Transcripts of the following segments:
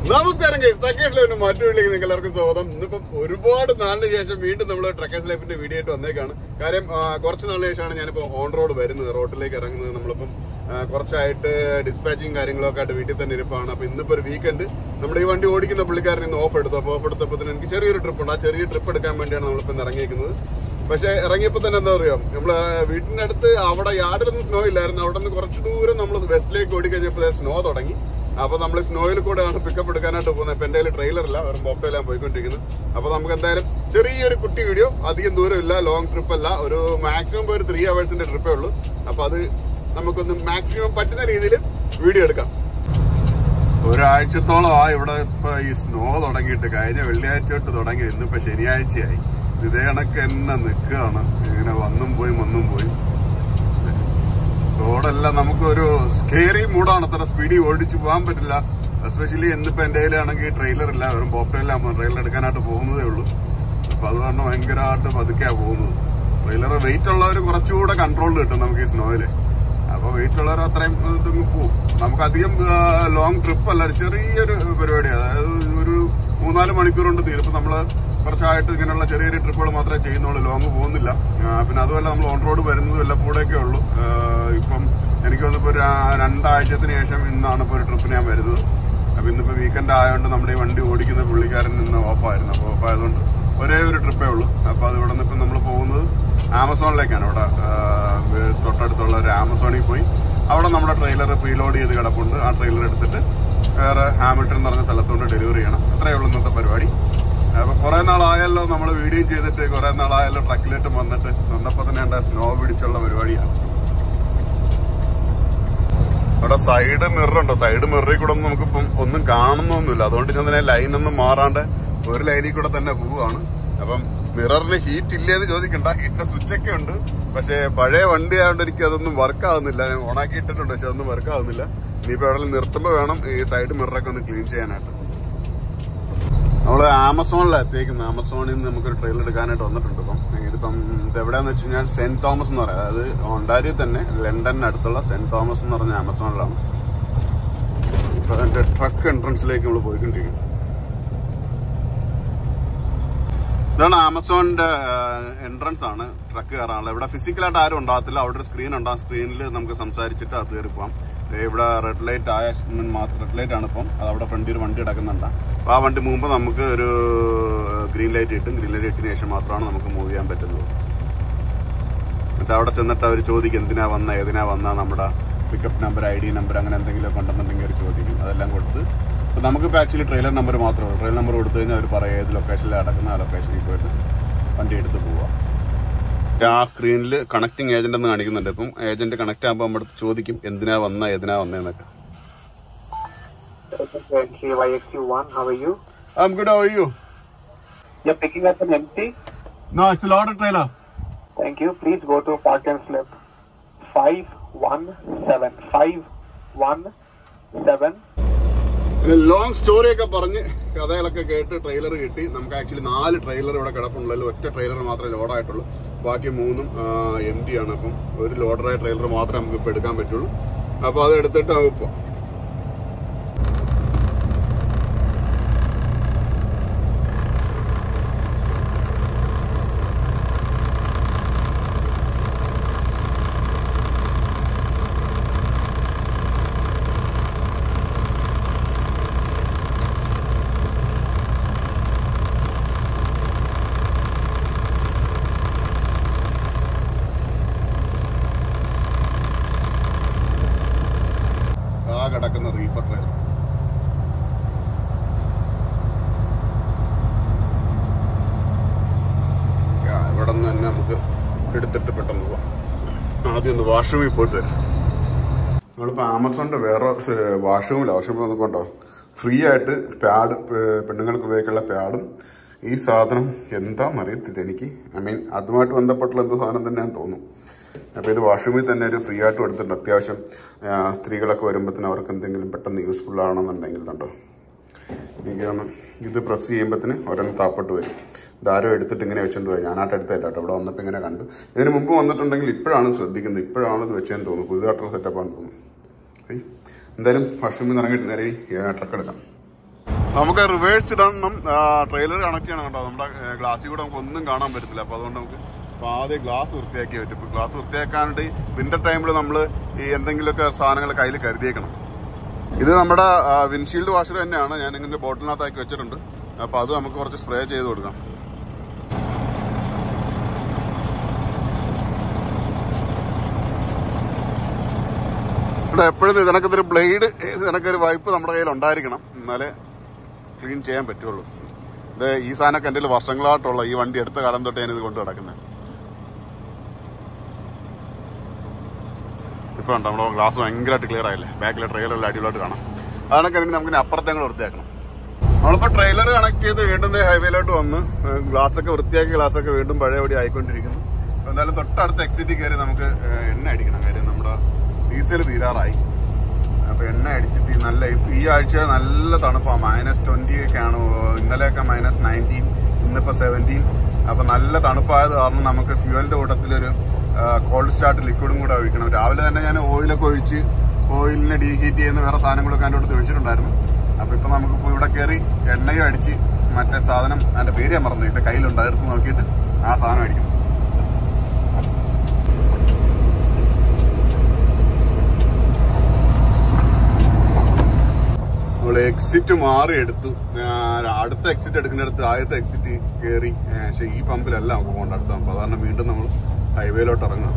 നമസ്കാരം guys truckers ലൈഫിന്റെ മറ്റൊരുള്ളിലേക്ക് നിങ്ങൾക്ക് എല്ലാവർക്കും സ്വാഗതം ഇന്നിപ്പം ഒരുപാട് നാളിന് ശേഷം വീണ്ടും നമ്മൾ ട്രക്കേഴ്സ് ലൈഫിന്റെ വീഡിയോ ആയിട്ട് വന്നേക്കാണ് കാര്യം ആ, കുറച്ച് നാളിന് ശേഷമാണ് ഞാനിപ്പോ ഓൺ റോഡ് വരുന്നത് റോഡിലേക്ക് ഇറങ്ങുന്നത് നമ്മളിപ്പം ആ, കുറച്ചായിട്ട് ഡിസ്പാച്ചിങ് കാര്യങ്ങളൊക്കെ ആയിട്ട് വീട്ടിൽ തന്നെ ഇരിപ്പാണ് അപ്പൊ ഇന്നിപ്പോ ഒരു വീക്കെൻഡ് നമ്മുടെ ഈ വണ്ടി ഓടിക്കുന്ന പുള്ളിക്കാരൻ ഇന്ന് ഓഫ് എടുത്തു അപ്പോൾ ഓഫ് എടുത്തപ്പോൾ തന്നെ എനിക്ക് ചെറിയൊരു ട്രിപ്പ് ഉണ്ട് ആ ചെറിയ ട്രിപ്പ് എടുക്കാൻ വേണ്ടിയാണ് നമ്മളിപ്പോൾ ഇന്ന് ഇറങ്ങിയിരിക്കുന്നത് പക്ഷെ ഇറങ്ങിയപ്പോൾ തന്നെ എന്താ പറയാ നമ്മള് വീട്ടിന്റെ അടുത്ത് അവിടെ യാർഡിലൊന്നും സ്നോ ഇല്ലായിരുന്നു അവിടെ നിന്ന് കുറച്ച് ദൂരം നമ്മൾ വെസ്റ്റിലേക്ക് ഓടിക്കഴിഞ്ഞപ്പോൾ സ്നോ തുടങ്ങി അപ്പൊ നമ്മൾ സ്നോയിൽ കൂടെയാണ് പിക്കപ്പ് എടുക്കാനായിട്ട് പോകുന്നത് ഇപ്പൊ എന്റെ ട്രെയിലർ ഇല്ല വെറും ബോപ്റ്റയിലാണ് പോയിക്കൊണ്ടിരിക്കുന്നത് അപ്പൊ നമുക്ക് എന്തായാലും ചെറിയൊരു കുട്ടി വീഡിയോ അധികം ദൂരം ഇല്ല ലോങ് ട്രിപ്പ് അല്ല ഒരു മാക്സിമം ഒരു ത്രീ അവേഴ്സിന്റെ ട്രിപ്പേ ഉള്ളൂ അപ്പൊ അത് നമുക്കൊന്ന് മാക്സിമം പറ്റുന്ന രീതിയിൽ വീഡിയോ എടുക്കാം ഒരാഴ്ചത്തോളം ആ ഇവിടെ ഇപ്പൊ ഈ സ്നോ തുടങ്ങിയിട്ട് കഴിഞ്ഞ വെള്ളിയാഴ്ച തൊട്ട് തുടങ്ങി ഇന്നിപ്പോ ശനിയാഴ്ചയായി ഇതേ കണക്ക് തന്നെ നിൽക്കുകയാണ് ഇങ്ങനെ വന്നും പോയി വന്നും പോയി റോഡെല്ലാം നമുക്കൊരു സ്കേറി മൂടാണ് അത്ര സ്പീഡിൽ ഓടിച്ചു പോകാൻ പറ്റില്ല എസ്പെഷ്യലി എന്നിപ്പോ എന്റെ കയ്യിലാണെങ്കിൽ ട്രെയിലർ ഇല്ല വെറും പോപ്പറിലാകുമ്പോൾ ട്രെയിലർ എടുക്കാനായിട്ട് പോകുന്നതേ ഉള്ളൂ അപ്പൊ അത് കാരണം ഭയങ്കരമായിട്ട് പതുക്കെയാ പോകുന്നത് ട്രെയിലർ വെയിറ്റ് ഉള്ളവർ കുറച്ചുകൂടെ കൺട്രോൾ കിട്ടും നമുക്ക് ഈ സ്നോയില് അപ്പൊ വെയിറ്റ് ഉള്ളവർ അത്രയും ഇതങ്ങ് പോവും നമുക്ക് അധികം ലോങ് ട്രിപ്പ് അല്ല ചെറിയൊരു പരിപാടി അതായത് ഒരു മൂന്നാല് മണിക്കൂർ കൊണ്ട് തീരും ഇപ്പൊ നമ്മള് കുറച്ചായിട്ട് ഇങ്ങനെയുള്ള ചെറിയ ചെറിയ ട്രിപ്പുകൾ മാത്രമേ ചെയ്യുന്നുള്ളൂ ലോങ് പോകുന്നില്ല ആ, പിന്നെ അതുമല്ല നമ്മൾ ഓൺ റോഡ് വരുന്നത് വല്ലപ്പോഴൊക്കെ ഉള്ളൂ ആ, ഇപ്പം എനിക്ക് തോന്നുന്നു ഒരു രണ്ടാഴ്ചത്തിന് ശേഷം ഇന്നാണ് ഇപ്പോൾ ഒരു ട്രിപ്പിന് ഞാൻ വരുന്നത് അപ്പൊ ഇന്നിപ്പോ വീക്കെൻഡ് ആയതുകൊണ്ട് നമ്മുടെ ഈ വണ്ടി ഓടിക്കുന്ന പുള്ളിക്കാരൻ നിന്ന് ഓഫായിരുന്നു അപ്പോൾ ഓഫായതുകൊണ്ട് ഒരേ ഒരു ട്രിപ്പേ ഉള്ളൂ അപ്പൊ അത് ഇവിടെ നിന്ന് ഇപ്പം നമ്മൾ പോകുന്നത് ആമസോണിലേക്കാണ് ഇവിടെ ആ, തൊട്ടടുത്തുള്ള ഒരു ആമസോണിൽ പോയി അവിടെ നമ്മുടെ ട്രെയിലർ പ്രീലോഡ് ചെയ്ത് കിടപ്പുണ്ട് ആ ട്രെയിലർ എടുത്തിട്ട് വേറെ ഹാമിൽട്ടൺ എന്ന് പറഞ്ഞ സ്ഥലത്തോട്ട് ഡെലിവറി ചെയ്യണം അത്രയേ ഉള്ളൂ ഇന്നത്തെ പരിപാടി അപ്പൊ കുറെ നാളായല്ലോ നമ്മൾ വീഡിയോ ചെയ്തിട്ട് കുറെ നാളായല്ലോ ട്രക്കിലിട്ട് വന്നിട്ട് വന്നപ്പോ തന്നെ എന്റെ സ്നോ പിടിച്ചുള്ള പരിപാടിയാണ് അവിടെ സൈഡ് മിററുണ്ടോ സൈഡ് മിററിൽ കൂടെ ഒന്നും നമുക്കിപ്പം ഒന്നും കാണുന്നൊന്നുമില്ല അതുകൊണ്ട് ഞാൻ തന്നെ ലൈൻ ഒന്നും മാറാണ്ട് ഒരു ലൈനിൽ കൂടെ തന്നെ പോവുകയാണ് അപ്പം മിററിന് ഹീറ്റ് ഇല്ലേന്ന് ചോദിക്കണ്ട ഹീറ്റിന്റെ സ്വിച്ച് ഒക്കെ ഉണ്ട് പക്ഷേ പഴയ വണ്ടി ആയതുകൊണ്ട് എനിക്ക് അതൊന്നും വർക്ക് ആവുന്നില്ല ഞാൻ ഓണാക്കി ഇട്ടിട്ടുണ്ട് പക്ഷെ അതൊന്നും വർക്ക് ആവുന്നില്ല ഇനിയിപ്പോ എവിടെ നിർത്തുമ്പോൾ വേണം ഈ സൈഡ് മിററൊക്കെ ഒന്ന് ക്ലീൻ ചെയ്യാനായിട്ട് നമ്മള് ആമസോണിലെത്തിയേക്കുന്നത് ആമസോണിൽ നിന്ന് നമുക്കൊരു ട്രെയിലർ എടുക്കാനായിട്ട് വന്നിട്ടുണ്ട് ഇപ്പം ഇതിപ്പം ഇത് എവിടെയാന്ന് വെച്ച് കഴിഞ്ഞാൽ സെന്റ് തോമസ് എന്ന് പറയാം അതായത് ഒണ്ടാരി തന്നെ ലണ്ടനിന് അടുത്തുള്ള സെന്റ് തോമസ് എന്ന് പറഞ്ഞ ആമസോണിലാണ് ഇപ്പൊ അതിന്റെ ട്രക്ക് എൻട്രൻസിലേക്ക് നമ്മൾ പോയിക്കൊണ്ടിരിക്കും ഇതാണ് ആമസോണിന്റെ എൻട്രൻസ് ആണ് ട്രക്ക് കയറാനുള്ളത് ഇവിടെ ഫിസിക്കലായിട്ട് ആരും ഉണ്ടാകത്തില്ല അവിടെ ഒരു സ്ക്രീൻ ഉണ്ടാകും സ്ക്രീനിൽ നമുക്ക് സംസാരിച്ചിട്ട് അത് കയറി പോവാം ദേ ഇവിടെ റെഡ് ലൈറ്റ് ആയ മാത്രം റെഡ് ലൈറ്റ് ആണ് ഇപ്പം അത് അവിടെ ഫ്രണ്ടിൽ ഒരു വണ്ടി കിടക്കുന്നുണ്ട് അപ്പൊ ആ വണ്ടി മുമ്പ് നമുക്ക് ഒരു ഗ്രീൻ ലൈറ്റ് കിട്ടും ഗ്രീൻ ലൈറ്റ് ഇട്ടതിന് ശേഷം മാത്രമാണ് നമുക്ക് മൂവ് ചെയ്യാൻ പറ്റുന്നത് എന്നിട്ട് അവിടെ ചെന്നിട്ട് അവർ ചോദിക്കും എന്തിനാ വന്ന ഏതിനാ വന്ന നമ്മുടെ pickup number I D number അങ്ങനെ എന്തെങ്കിലും ഒക്കെ ഉണ്ടെന്നുണ്ടെങ്കിൽ അവർ ചോദിക്കും അതെല്ലാം കൊടുത്ത് അപ്പൊ നമുക്കിപ്പോൾ ആക്ച്വലി ട്രെയിലർ നമ്പർ മാത്രമേ ഉള്ളൂ ട്രെയിലർ നമ്പർ കൊടുത്തു കഴിഞ്ഞാൽ അവർ പറയും ഏത് ലൊക്കേഷനിലാണ് കിടക്കുന്ന ആ ലൊക്കേഷനിൽ പോയിട്ട് വണ്ടി എടുത്ത് പോവാം ആ സ്ക്രീനിൽ കണക്ടിങ് ഏജന്റ് എന്ന് കാണിക്കുന്നുണ്ട് ഇപ്പം ഏജന്റ് കണക്ട് ആകുമ്പോൾ നമ്മുടെ അടുത്ത് ചോദിക്കും എന്തിനാ വന്ന ഏതിനാ വന്നേന്നൊക്കെ Entry YXU1, how are you? I'm good, how are you? You're picking up an empty? No, it's a loaded trailer. Thank you. Please go to park and slip. 517. 517. Long story ഒക്കെ പറഞ്ഞ് കഥകളൊക്കെ കേട്ട് ട്രെയിലർ കിട്ടി നമുക്ക് actually നാല് trailer ഇവിടെ കിടപ്പുള്ളൂ ഒറ്റ trailer മാത്രമേ ലോഡായിട്ടുള്ളൂ ബാക്കി മൂന്നും എം ടി ആണ് അപ്പം ഒരു ലോഡറായ ട്രെയിലർ മാത്രമേ നമുക്ക് ഇപ്പൊ എടുക്കാൻ പറ്റുള്ളൂ അപ്പൊ അത് എടുത്തിട്ട് നമുക്ക് പോവാം ആ കിടക്കുന്ന റീഫർ ട്രെയിലർ ഇവിടെ നിന്ന് തന്നെ നമുക്ക് എടുത്തിട്ട് പെട്ടെന്ന് പോവാം ആദ്യം ഒന്ന് വാഷ്റൂമിൽ പോയിട്ട് വരാം നമ്മളിപ്പോൾ ആമസോണിന്റെ വേറെ വാഷ്റൂമില്ല വാഷ്റൂമിൽ വന്നപ്പോണ്ടോ ഫ്രീ ആയിട്ട് പാഡ് പെണ്ണുങ്ങൾക്ക് ഉപയോഗിക്കാനുള്ള പാഡും ഈ സാധനം എന്താണെന്ന് അറിയത്തില്ല എനിക്ക് ഐ മീൻ അതുമായിട്ട് ബന്ധപ്പെട്ടുള്ള എന്തോ സാധനം തന്നെയാന്ന് തോന്നുന്നു അപ്പോൾ ഇത് വാഷ്റൂമിൽ തന്നെ ഒരു ഫ്രീ ആയിട്ട് എടുത്തിട്ടുണ്ട് അത്യാവശ്യം ആ, സ്ത്രീകളൊക്കെ വരുമ്പോഴത്തേനും അവർക്ക് എന്തെങ്കിലും പെട്ടെന്ന് യൂസ്ഫുൾ ആവണമെന്നുണ്ടെങ്കിൽ കണ്ടോ എനിക്ക് തോന്നുന്നു ഇത് പ്രസ് ചെയ്യുമ്പോഴത്തേന് ഒരെണ്ണം താപ്പെട്ട് വരും ഇതാരോ എടുത്തിട്ട് ഇങ്ങനെ വെച്ചോണ്ട് പോയി ഞാനായിട്ട് എടുത്തല്ല കേട്ടോ ഇവിടെ വന്നപ്പോൾ ഇങ്ങനെ കണ്ടു ഇതിന് മുമ്പ് വന്നിട്ടുണ്ടെങ്കിൽ ഇപ്പോഴാണ് ശ്രദ്ധിക്കുന്നത് ഇപ്പോഴാണ് ഇത് വെച്ചതെന്ന് തോന്നുന്നു പുതിയതായിട്ടുള്ള സെറ്റപ്പാന്ന് തോന്നുന്നു ഏയ്. എന്തായാലും വാഷ്റൂമിൽ നിന്ന് ഇറങ്ങിയിട്ട് നേരെ ട്രക്ക് എടുക്കാം നമുക്ക് റിവേഴ്സ് ഇടണം ട്രെയിലർ കണക്ട് ചെയ്യണം കേട്ടോ നമ്മുടെ ഗ്ലാസ്സിൽ കൂടെ നമുക്ക് ഒന്നും കാണാൻ പറ്റത്തില്ല അപ്പൊ അതുകൊണ്ട് നമുക്ക് ഇപ്പൊ ആദ്യം ഗ്ലാസ് വൃത്തിയാക്കി പറ്റും ഇപ്പൊ ഗ്ലാസ് വൃത്തിയാക്കാനായിട്ട് വിന്റർ ടൈമിൽ നമ്മൾ ഈ എന്തെങ്കിലുമൊക്കെ സാധനങ്ങൾ കയ്യിൽ കരുതിയേക്കണം ഇത് നമ്മുടെ വിൻഷീൽഡ് വാഷർ തന്നെയാണ് ഞാൻ ഇങ്ങനെ ബോട്ടിലിനകത്താക്കി വെച്ചിട്ടുണ്ട് അപ്പൊ അത് നമുക്ക് കുറച്ച് സ്പ്രേ ചെയ്ത് കൊടുക്കാം ഇവിടെ എപ്പോഴും ഇതിനൊക്കെ ഒരു ബ്ലേഡ് ഇതിനൊക്കെ ഒരു വൈപ്പ് നമ്മുടെ കയ്യിൽ ഉണ്ടായിരിക്കണം എന്നാലേ ക്ലീൻ ചെയ്യാൻ പറ്റുള്ളൂ ഇത് ഈ സാധനമൊക്കെ എൻ്റെ കയ്യിൽ വർഷങ്ങളായിട്ടുള്ള ഈ വണ്ടി എടുത്ത കാലം തൊട്ട് ഞാനിത് കൊണ്ട് നടക്കുന്നത് ഇപ്പൊ ഉണ്ടോ നമ്മുടെ ഗ്ലാസ് ഭയങ്കരമായിട്ട് ക്ലിയർ ആയില്ലേ ബാക്കിലെ ട്രെയിലറിൽ അടിപൊളിയായിട്ട് കാണാം അതൊക്കെ കഴിഞ്ഞ് നമുക്ക് അപ്പുറത്തെ കൂടെ വൃത്തിയാക്കണം നമ്മളിപ്പോ ട്രെയിലർ കണക്ട് ചെയ്ത് വീണ്ടും ദേ ഹൈവേയിലോട്ട് വന്ന് ഗ്ലാസ് ഒക്കെ വൃത്തിയാക്കി ഗ്ലാസ് ഒക്കെ വീണ്ടും പഴയപടി ആയിക്കൊണ്ടിരിക്കുന്നു അപ്പൊ എന്തായാലും തൊട്ടടുത്ത എക്സിറ്റിൽ കയറി നമുക്ക് ഏഹ്, എണ്ണ അടിക്കണം കാര്യം നമ്മുടെ ഡീസൽ തീരാറായി അപ്പൊ എണ്ണ അടിച്ചിട്ട് ഈ നല്ല ഈ ആഴ്ച നല്ല തണുപ്പാണ് മൈനസ് ട്വന്റി ഒക്കെ ആണ് ഇന്നലെയൊക്കെ മൈനസ് നയൻറ്റീൻ ഇന്നിപ്പോ സെവൻറ്റീൻ അപ്പൊ നല്ല തണുപ്പായത് കാരണം നമുക്ക് ഫ്യൂവലിന്റെ കൂട്ടത്തിലൊരു കോൾഡ് സ്റ്റാർട്ട് ലിക്വിഡും കൂടെ ഒഴിക്കണം രാവിലെ തന്നെ ഞാൻ ഓയിലൊക്കെ ഒഴിച്ച് ഓയിലിനെ ഡീഹീറ്റ് ചെയ്യുന്ന വേറെ സാധനങ്ങളൊക്കെ അതിൻ്റെ അടുത്ത് ഒഴിച്ചിട്ടുണ്ടായിരുന്നു അപ്പൊ ഇപ്പൊ നമുക്കിപ്പോ ഇവിടെ കയറി എണ്ണയും അടിച്ച് മറ്റേ സാധനം അതിന്റെ പേര് ഞാൻ മറന്നു എന്റെ കയ്യിലുണ്ട് അതെടുത്ത് നോക്കിയിട്ട് ആ സാധനം അടിക്കണം നമ്മൾ എക്സിറ്റ് മാറി എടുത്തു ഞാൻ അടുത്ത എക്സിറ്റ് എടുക്കുന്നിടത്ത് ആദ്യത്തെ എക്സിറ്റ് കയറി പക്ഷെ ഈ പമ്പിലല്ല നമുക്ക് പോകേണ്ട അടുത്ത പമ്പ് അതാണ് വീണ്ടും നമ്മൾ ഹൈവേയിലോട്ട് ഇറങ്ങുക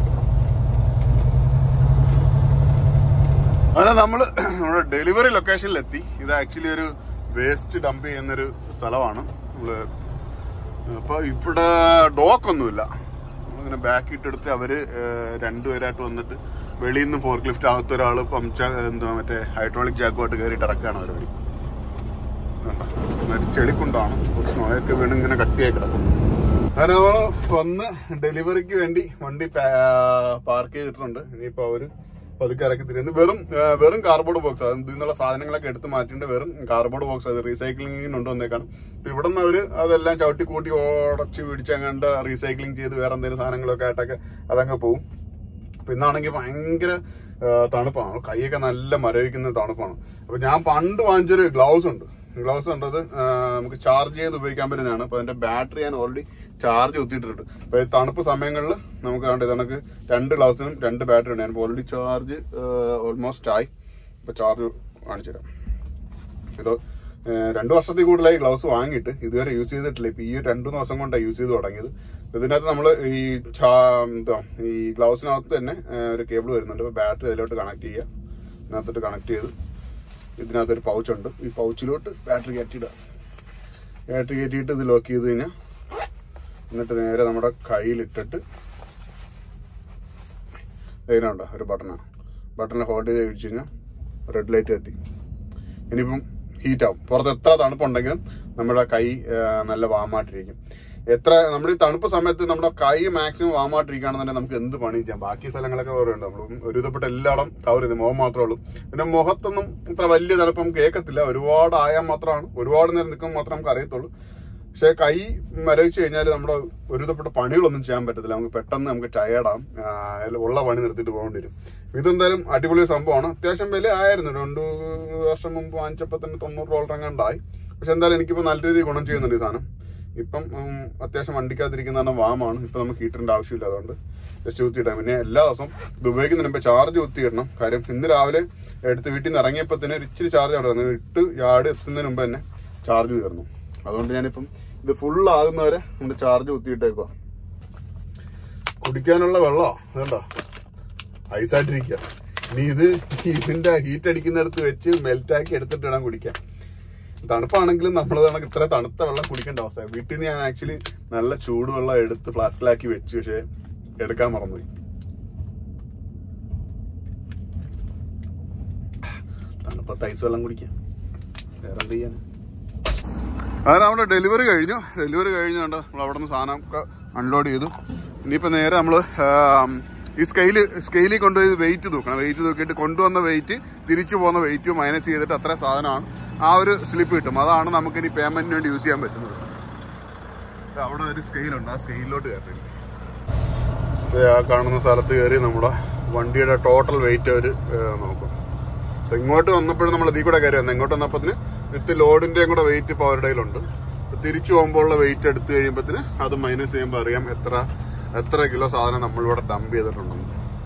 അങ്ങനെ നമ്മൾ നമ്മുടെ ഡെലിവറി ലൊക്കേഷനിലെത്തി ഇത് ആക്ച്വലി ഒരു വേസ്റ്റ് ഡംപ് ചെയ്യുന്നൊരു സ്ഥലമാണ് നമ്മള് അപ്പൊ ഇവിടെ ഡോക്ക് ഒന്നുമില്ല നമ്മളിങ്ങനെ ബാക്ക് ഇട്ടെടുത്ത് അവര് ഏഹ്, രണ്ടുപേരായിട്ട് വന്നിട്ട് വെളിയിൽ നിന്ന് ഫോർക്ക് ലിഫ്റ്റ് അകത്ത് ഒരാൾ പംച എന്താ മറ്റേ ഹൈഡ്രോളിക് ജാക്കുമായിട്ട് കയറിയിട്ട് ഇറക്കുകയാണ് പരിപാടി കണ്ടോ? ഒരു ചെളിക്കുണ്ടാണ് സ്നോയൊക്കെ വീണ് ഇങ്ങനെ കട്ടിയായി കിടക്കും അങ്ങനെ നമ്മള് വന്ന് ഡെലിവറിക്ക് വേണ്ടി വണ്ടി പാർക്ക് ചെയ്തിട്ടുണ്ട് ഇനിയിപ്പോ അവര് പതുക്കെ ഇറക്കി തരുന്നത് വെറും ആ, വെറും കാർബോർഡ് ബോക്സ് അത് ഇതിൽ നിന്നുള്ള സാധനങ്ങളൊക്കെ എടുത്ത് മാറ്റിയിട്ട് വെറും കാർബോർഡ് ബോക്സ് അത് റീസൈക്ലിംഗിന് കൊണ്ടുവന്നേക്കാണ് അപ്പൊ ഇവിടെ നിന്ന് അവര് അതെല്ലാം ചവിട്ടി കൂട്ടി ഉടച്ച് പിടിച്ച് അങ്ങാണ്ട് റീസൈക്ലിംഗ് ചെയ്ത് വേറെ എന്തെങ്കിലും സാധനങ്ങളൊക്കെ ആയിട്ടൊക്കെ അതങ്ങ് പോകും അപ്പൊ ഇന്നാണെങ്കിൽ ഭയങ്കര ആ, തണുപ്പാണ് കൈയൊക്കെ നല്ല മരവിക്കുന്ന തണുപ്പാണ് അപ്പൊ ഞാൻ പണ്ട് വാങ്ങിച്ചൊരു ഗ്ലൗസ് ഉണ്ട് ഗ്ലൗസ് ഉണ്ട് അത് ആ, നമുക്ക് ചാർജ് ചെയ്ത് ഉപയോഗിക്കാൻ പറ്റുന്നതാണ് അപ്പൊ അതിന്റെ ബാറ്ററി ഞാൻ ഓൾറെഡി ചാർജ് കുത്തിയിട്ടുണ്ട് അപ്പൊ ഈ തണുപ്പ് സമയങ്ങളിൽ നമുക്ക് കണ്ട് നമുക്ക് രണ്ട് ഗ്ലൗസിനും രണ്ട് ബാറ്ററി ഉണ്ട് ഞാൻ ഓൾറെഡി ചാർജ് ഓൾമോസ്റ്റ് ആയി ഇപ്പൊ ചാർജ് കാണിച്ചു തരാം ഇത് ഏഹ്, രണ്ടു വർഷത്തിൽ കൂടുതലായി ഗ്ലൗസ് വാങ്ങിയിട്ട് ഇതുവരെ യൂസ് ചെയ്തിട്ടില്ല ഇപ്പൊ ഈ ഒരു രണ്ടു ദിവസം കൊണ്ടാണ് യൂസ് ചെയ്ത് തുടങ്ങിയത് ഇതിനകത്ത് നമ്മൾ ഈ ചാ- എന്താ ഈ ഗ്ലൗസിനകത്ത് തന്നെ ഏഹ്, ഒരു കേബിൾ വരുന്നുണ്ട് അപ്പൊ ബാറ്ററി അതിലോട്ട് കണക്ട് ചെയ്യുക ഇതിനകത്തോട്ട് കണക്ട് ചെയ്ത് ഇതിനകത്ത് ഒരു പൗച്ച് ഉണ്ട് ഈ പൗച്ചിലോട്ട് ബാറ്ററി കയറ്റിയിടുക ബാറ്ററി കയറ്റിയിട്ട് ഇത് ലോക്ക് ചെയ്ത് കഴിഞ്ഞാൽ എന്നിട്ട് നേരെ നമ്മുടെ കയ്യിലിട്ടിട്ട് ഇതിനുണ്ടോ ഒരു ബട്ടണാണ് ബട്ടണിൽ ഹോൾഡ് ചെയ്ത് കഴിച്ചു കഴിഞ്ഞാൽ റെഡ് ലൈറ്റ് എത്തി ഇനിയിപ്പം ഹീറ്റ് ആവും പുറത്ത് എത്ര തണുപ്പുണ്ടെങ്കിലും നമ്മുടെ കൈ ആ, നല്ല വാമായിട്ടിരിക്കും എത്ര നമ്മുടെ ഈ തണുപ്പ് സമയത്ത് നമ്മുടെ കൈ മാക്സിമം വാമായിട്ടിരിക്കുകയാണെന്നുണ്ടെങ്കിൽ നമുക്ക് എന്ത് പണി ചെയ്യാം ബാക്കി സ്ഥലങ്ങളൊക്കെ വേറെ ഉണ്ട് നമ്മൾ ഒരുവിധപ്പെട്ട എല്ലായിടം കവർ ചെയ്ത് മുഖം മാത്രമേ ഉള്ളൂ പിന്നെ മുഖത്തൊന്നും ഇത്ര വലിയ തണുപ്പ് നമുക്ക് കേൾക്കത്തില്ല ഒരുപാട് ആയാൽ മാത്രമാണ് ഒരുപാട് നേരം നിൽക്കുമ്പോൾ മാത്രമേ നമുക്ക് അറിയത്തുള്ളൂ പക്ഷെ കൈ മരവിച്ച് കഴിഞ്ഞാൽ നമ്മുടെ ഒരുവിധപ്പെട്ട പണികളൊന്നും ചെയ്യാൻ പറ്റത്തില്ല നമുക്ക് പെട്ടെന്ന് നമുക്ക് ടയേർഡാം ഉള്ള പണി നിർത്തിയിട്ട് പോകേണ്ടി വരും ഇതെന്തായാലും അടിപൊളി സംഭവമാണ് അത്യാവശ്യം വില ആയിരുന്നു രണ്ടു വർഷം മുമ്പ് വാങ്ങിച്ചപ്പോൾ തന്നെ തൊണ്ണൂറ് ഡോളർ എങ്ങാണ്ടായി പക്ഷെ എന്തായാലും എനിക്കിപ്പോൾ നല്ല രീതിയിൽ ഗുണം ചെയ്യുന്നുണ്ട് ഈ സാധനം ഇപ്പം ഉം, അത്യാവശ്യം വണ്ടിക്കകത്തിരിക്കുന്ന വാമാണ് ഇപ്പൊ നമുക്ക് ഹീറ്ററിന്റെ ആവശ്യമില്ല അതുകൊണ്ട് ജസ്റ്റ് കുത്തിയിട്ടാം പിന്നെ എല്ലാ ദിവസവും ഇത് ഉപയോഗിക്കുന്നതിന് മുമ്പ് ചാർജ് കുത്തിയിടണം കാര്യം ഇന്ന് രാവിലെ എടുത്ത് വീട്ടിൽ നിന്ന് ഇറങ്ങിയപ്പോൾ തന്നെ ഒരു ഇച്ചിരി ചാർജ് അവിടെ ഇട്ട് യാർഡ് എത്തുന്നതിന് മുമ്പ് തന്നെ ചാർജ് തീർന്നു അതുകൊണ്ട് ഞാനിപ്പം ഇത് ഫുൾ ആകുന്നവരെ നമ്മുടെ ചാർജ് കുത്തിയിട്ടേക്കുക കുടിക്കാനുള്ള വെള്ളമോ വേണ്ടോ ഐസായിട്ടിരിക്കുക ഇനി ഇത് ഇതിന്റെ ഹീറ്റ് അടിക്കുന്നിടത്ത് വെച്ച് മെൽറ്റാക്കി എടുത്തിട്ട് വേണം കുടിക്കാൻ തണുപ്പാണെങ്കിലും നമ്മൾ കണക്ക് ഇത്ര തണുത്ത വെള്ളം കുടിക്കേണ്ട അവസ്ഥ വീട്ടിൽ നിന്ന് ഞാൻ ആക്ച്വലി നല്ല ചൂടുവെള്ളം എടുത്ത് ഫ്ലാസ്കിലാക്കി വെച്ചു പക്ഷെ എടുക്കാൻ മറന്നുപോയി തണുപ്പത്ത് ഐസ് വെള്ളം കുടിക്കാം വേറെ എന്ത് ചെയ്യാൻ അങ്ങനെ നമ്മുടെ ഡെലിവറി കഴിഞ്ഞു ഡെലിവറി കഴിഞ്ഞു കണ്ടോ നമ്മൾ അവിടെ നിന്ന് സാധനമൊക്കെ അൺലോഡ് ചെയ്തു ഇനിയിപ്പോൾ നേരെ നമ്മൾ ഈ സ്കെയില് സ്കെയിലിൽ കൊണ്ടുപോയി വെയിറ്റ് തൂക്കണം വെയിറ്റ് തൂക്കിയിട്ട് കൊണ്ടുവന്ന വെയിറ്റ് തിരിച്ചു പോകുന്ന വെയിറ്റ് മൈനസ് ചെയ്തിട്ട് അത്ര സാധനമാണ് ആ ഒരു സ്ലിപ്പ് കിട്ടും അതാണ് നമുക്ക് ഇനി പേയ്മെന്റിന് വേണ്ടി യൂസ് ചെയ്യാൻ പറ്റുന്നത് ഇത് അവിടെ ഒരു സ്കെയിലുണ്ട് ആ സ്കെയിലിലോട്ട് കയറി ആ കാണുന്ന സ്ഥലത്ത് കയറി നമ്മുടെ വണ്ടിയുടെ ടോട്ടൽ വെയിറ്റ് അവർ നോക്കും അപ്പൊ ഇങ്ങോട്ട് വന്നപ്പോഴും നമ്മൾ ഇതിൽ കൂടെ കയറി വന്നത് ഇങ്ങോട്ട് വന്നപ്പോത്തിന് വിത്ത് ലോഡിന്റെയും കൂടെ വെയിറ്റ് ഇപ്പോൾ അവരുടെ കയ്യിലുണ്ട് അപ്പൊ തിരിച്ചു പോകുമ്പോൾ ഉള്ള വെയിറ്റ് എടുത്തു കഴിയുമ്പോഴത്തിന് അത് മൈനസ് ചെയ്യുമ്പോൾ അറിയാം എത്ര എത്ര കിലോ സാധനം നമ്മളിവിടെ ഡംപ് ചെയ്തിട്ടുണ്ടെന്ന്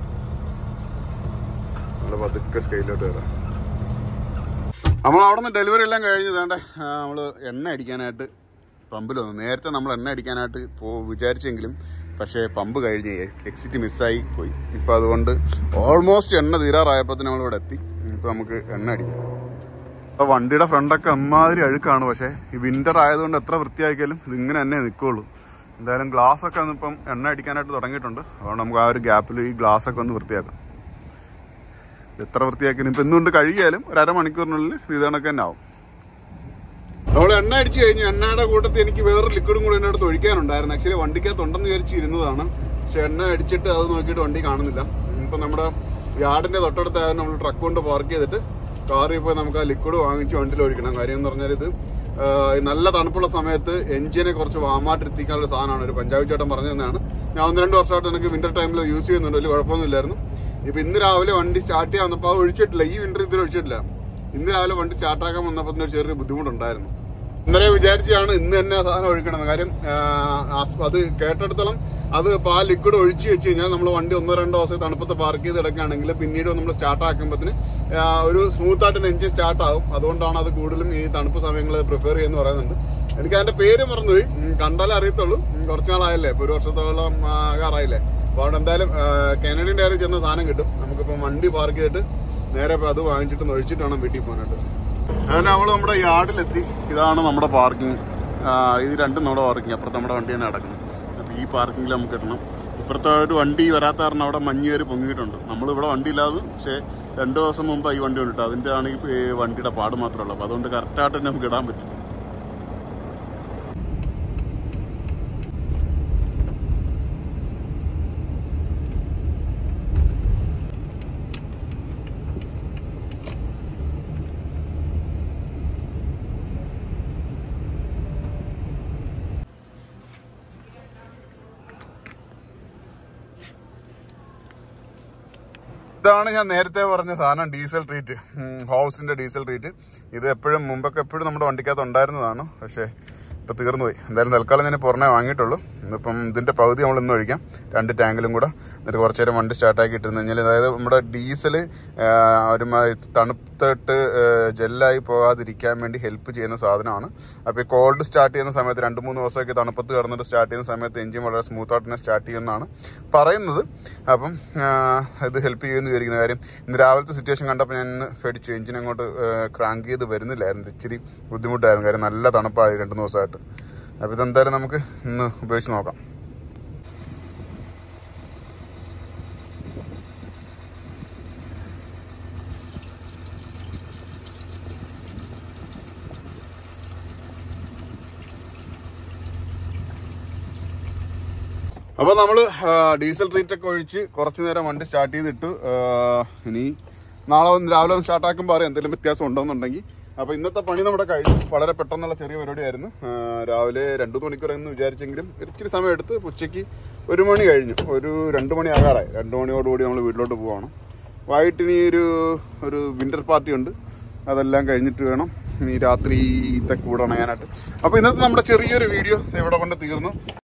നമ്മൾ പതുക്കെ സ്കെയിലോട്ട് വരാം നമ്മൾ അവിടെ നിന്ന് ഡെലിവറി എല്ലാം കഴിഞ്ഞ് വേണ്ടേ നമ്മൾ എണ്ണ അടിക്കാനായിട്ട് പമ്പിൽ വന്നു നേരത്തെ നമ്മൾ എണ്ണ അടിക്കാനായിട്ട് പോ വിചാരിച്ചെങ്കിലും പക്ഷേ പമ്പ് കഴിഞ്ഞ് എക്സിറ്റ് മിസ്സായി പോയി ഇപ്പം അതുകൊണ്ട് ഓൾമോസ്റ്റ് എണ്ണ തീരാറായപ്പോൾ നമ്മൾ ഇവിടെ എത്തി ഇപ്പം നമുക്ക് എണ്ണ അടിക്കാം അപ്പോൾ വണ്ടിയുടെ ഫ്രണ്ടൊക്കെ അമ്മാതിരി അഴുക്കാണ് പക്ഷേ ഈ വിന്റർ ആയതുകൊണ്ട് എത്ര വൃത്തിയാക്കിയാലും ഇതിങ്ങനെ തന്നെ നിൽക്കുള്ളൂ എന്തായാലും ഗ്ലാസ് ഒക്കെ ഒന്ന് ഇപ്പം എണ്ണ അടിക്കാനായിട്ട് തുടങ്ങിയിട്ടുണ്ട് അതുകൊണ്ട് നമുക്ക് ആ ഒരു ഗ്യാപ്പിൽ ഈ ഗ്ലാസ് ഒക്കെ ഒന്ന് വൃത്തിയാക്കാം എത്ര വൃത്തിയാക്കിയാലും ഇപ്പം ഇന്നുകൊണ്ട് കഴുകിയാലും ഒരു അരമണിക്കൂറിനുള്ളിൽ ഇത് കണക്ക് തന്നെ ആവും നമ്മൾ എണ്ണ അടിച്ചു കഴിഞ്ഞു എണ്ണയുടെ കൂട്ടത്തിൽ എനിക്ക് വേറൊരു ലിക്വിഡും കൂടി എൻ്റെ അടുത്ത് ഒഴിക്കാനുണ്ടായിരുന്നു ആക്ച്വലി വണ്ടിക്കകത്ത് ഉണ്ടെന്ന് വിചാരിച്ച് ഇരുന്നതാണ് പക്ഷെ എണ്ണ അടിച്ചിട്ട് അത് നോക്കിയിട്ട് വണ്ടി കാണുന്നില്ല ഇപ്പം നമ്മുടെ യാർഡിന്റെ തൊട്ടടുത്തായിരുന്നു നമ്മൾ ട്രക്ക് കൊണ്ട് പാർക്ക് ചെയ്തിട്ട് കാറിൽ പോയി നമുക്ക് ആ ലിക്വിഡ് വാങ്ങിച്ച് വണ്ടിയിൽ ഒഴിക്കണം കാര്യം എന്ന് പറഞ്ഞാൽ ഇത് ആ, ഈ നല്ല തണുപ്പുള്ള സമയത്ത് എഞ്ചിനെ കുറച്ച് വാമായിട്ട് എത്തിക്കാനുള്ള സാധനമാണ് ഒരു പഞ്ചാബ് ചേട്ടൻ പറഞ്ഞു തന്നെയാണ് ഞാൻ ഒന്ന് രണ്ട് വർഷമായിട്ട് എനിക്ക് വിന്റർ ടൈമിൽ യൂസ് ചെയ്യുന്നുണ്ട് വലിയ കുഴപ്പമൊന്നുമില്ലായിരുന്നു ഇപ്പൊ ഇന്ന് രാവിലെ വണ്ടി സ്റ്റാർട്ട് ചെയ്യാൻ വന്നപ്പോൾ അത് ഒഴിച്ചിട്ടില്ല ഈ വിന്റർ ഇതിൽ ഒഴിച്ചിട്ടില്ല ഇന്ന് രാവിലെ വണ്ടി സ്റ്റാർട്ടാക്കാൻ വന്നപ്പോൾ ഒരു ചെറിയ ബുദ്ധിമുട്ടുണ്ടായിരുന്നു ഇന്നലെ വിചാരിച്ചാണ് ഇന്ന് തന്നെ ആ സാധനം ഒഴിക്കണമെന്ന് കാര്യം ആ, ആസ്- അത് കേട്ടെടുത്തോളം അത് ഇപ്പൊ ആ ലിക്വിഡ് ഒഴിച്ച് വെച്ച് കഴിഞ്ഞാൽ നമ്മൾ വണ്ടി ഒന്നോ രണ്ടോ ദിവസം തണുപ്പത്ത് പാർക്ക് ചെയ്ത് കിടക്കുകയാണെങ്കിൽ പിന്നീട് നമ്മൾ സ്റ്റാർട്ട് ആക്കുമ്പോഴത്തിന് ഒരു സ്മൂത്ത് ആയിട്ട് എഞ്ചിൻ സ്റ്റാർട്ട് ആകും അതുകൊണ്ടാണ് അത് കൂടുതലും ഈ തണുപ്പ് സമയങ്ങളിൽ പ്രിഫർ ചെയ്യുന്ന പറയുന്നുണ്ട് എനിക്ക് അതിന്റെ പേര് മറന്നുപോയി ഉം, കണ്ടാലേ അറിയത്തുള്ളൂ ഉം, കുറച്ച് നാളായല്ലേ ഇപ്പൊ ഒരു വർഷത്തോളം ആ, ആകാറായില്ലേ അപ്പൊ അതുകൊണ്ട് എന്തായാലും കാനഡിയൻ ഡയറി ചെന്ന സാധനം കിട്ടും നമുക്കിപ്പോ വണ്ടി പാർക്ക് ചെയ്തിട്ട് നേരെ ഇപ്പൊ അത് വാങ്ങിച്ചിട്ട് ഒന്ന് ഒഴിച്ചിട്ട് വേണം വീട്ടിൽ പോകാനായിട്ട് അങ്ങനെ നമ്മൾ നമ്മുടെ യാർഡിലെത്തി ഇതാണ് നമ്മുടെ പാർക്കിംഗ് ഇത് രണ്ടും നമ്മുടെ പാർക്കിംഗ് അപ്പുറത്ത് നമ്മുടെ വണ്ടി തന്നെ കിടക്കുന്നത് അപ്പോൾ ഈ പാർക്കിങ്ങിൽ നമുക്ക് ഇടണം ഇപ്പുറത്തെ ഒരു വണ്ടി വരാത്ത കാരണം അവിടെ മഞ്ഞ് കയറി പൊങ്ങിയിട്ടുണ്ട് നമ്മളിവിടെ വണ്ടി ഇല്ലാതെ പക്ഷേ രണ്ട് ദിവസം മുമ്പ് ഈ വണ്ടി കൊണ്ടിട്ട് അതിൻ്റെ ആണ് ഈ ഈ വണ്ടിയുടെ പാട് മാത്രമേ ഉള്ളൂ അപ്പോൾ അതുകൊണ്ട് കറക്റ്റായിട്ട് തന്നെ നമുക്ക് ഇടാൻ പറ്റും ഇതാണ് ഞാൻ നേരത്തെ പറഞ്ഞ സാധനം ഡീസൽ ട്രീറ്റ് ഹൗസിന്റെ ഡീസൽ ട്രീറ്റ് ഇത് എപ്പോഴും മുമ്പൊക്കെ എപ്പോഴും നമ്മുടെ വണ്ടിക്കകത്ത് ഉണ്ടായിരുന്നതാണ് പക്ഷേ ഇപ്പൊ തീർന്നു പോയി എന്തായാലും തൽക്കാലം ഞാൻ പുറമെ വാങ്ങിയിട്ടുള്ളൂ ഇന്നിപ്പം ഇതിന്റെ പകുതി നമ്മൾ ഇന്ന് ഒഴിക്കാം രണ്ട് ടാങ്കിലും കൂടെ എന്നിട്ട് കുറച്ച് നേരം വണ്ടി സ്റ്റാർട്ടാക്കി ഇട്ടിരുന്നു കഴിഞ്ഞാൽ അതായത് നമ്മുടെ ഡീസൽ ഒരുമാതിരി തണുത്തിട്ട് ജെല്ലായി പോകാതിരിക്കാൻ വേണ്ടി ഹെൽപ്പ് ചെയ്യുന്ന സാധനമാണ് അപ്പോൾ ഈ കോൾഡ് സ്റ്റാർട്ട് ചെയ്യുന്ന സമയത്ത് രണ്ട് മൂന്ന് ദിവസമൊക്കെ തണുപ്പത്ത് കിടന്നിട്ട് സ്റ്റാർട്ട് ചെയ്യുന്ന സമയത്ത് എഞ്ചിൻ വളരെ സ്മൂത്ത് ആയിട്ട് തന്നെ സ്റ്റാർട്ട് ചെയ്യുന്നതാണ് പറയുന്നത് അപ്പം ആ, ഇത് ഹെൽപ്പ് ചെയ്യുമെന്ന് വിചാരിക്കുന്ന കാര്യം ഇന്ന് രാവിലത്തെ സിറ്റുവേഷൻ കണ്ടപ്പോൾ ഞാൻ ഇന്ന് പേടിച്ചു എഞ്ചിൻ അങ്ങോട്ട് ക്രാങ്ക് ചെയ്ത് വരുന്നില്ലായിരുന്നു ഇച്ചിരി ബുദ്ധിമുട്ടായിരുന്നു കാര്യം നല്ല തണുപ്പായി രണ്ട് മൂന്ന് ദിവസമായിട്ട് അപ്പോൾ ഇതെന്തായാലും നമുക്ക് ഇന്ന് ഉപയോഗിച്ച് നോക്കാം അപ്പോൾ നമ്മൾ ഡീസൽ ട്രീറ്റ് ഒക്കെ ഒഴിച്ച് കുറച്ച് നേരം വണ്ടി സ്റ്റാർട്ട് ചെയ്തിട്ട് ആ, ഇനി നാളെ ഒന്ന് രാവിലെ ഒന്ന് സ്റ്റാർട്ട് ആക്കുമ്പോൾ അറിയാം എന്തെങ്കിലും വ്യത്യാസം ഉണ്ടോന്നുണ്ടെങ്കിൽ അപ്പോൾ ഇന്നത്തെ പണി നമ്മുടെ കഴിഞ്ഞു വളരെ പെട്ടെന്നുള്ള ചെറിയ പരിപാടിയായിരുന്നു ആ, രാവിലെ രണ്ടു മണിക്കൂർ എന്ന് വിചാരിച്ചെങ്കിലും ഇച്ചിരി സമയം എടുത്ത് ഉച്ചയ്ക്ക് ഒരു മണി കഴിഞ്ഞു ഒരു രണ്ട് മണി ആകാറായി രണ്ട് മണിയോടുകൂടി നമ്മൾ വീട്ടിലോട്ട് പോവാണ് വൈകിട്ട് ഇനി ഒരു ഒരു വിന്റർ പാർട്ടി ഉണ്ട് അതെല്ലാം കഴിഞ്ഞിട്ട് വേണം ഇനി രാത്രിത്തെ കൂടെ ഉണങ്ങാനായിട്ട് അപ്പോൾ ഇന്നത്തെ നമ്മുടെ ചെറിയൊരു വീഡിയോ ഇവിടെ കൊണ്ട് തീർന്നു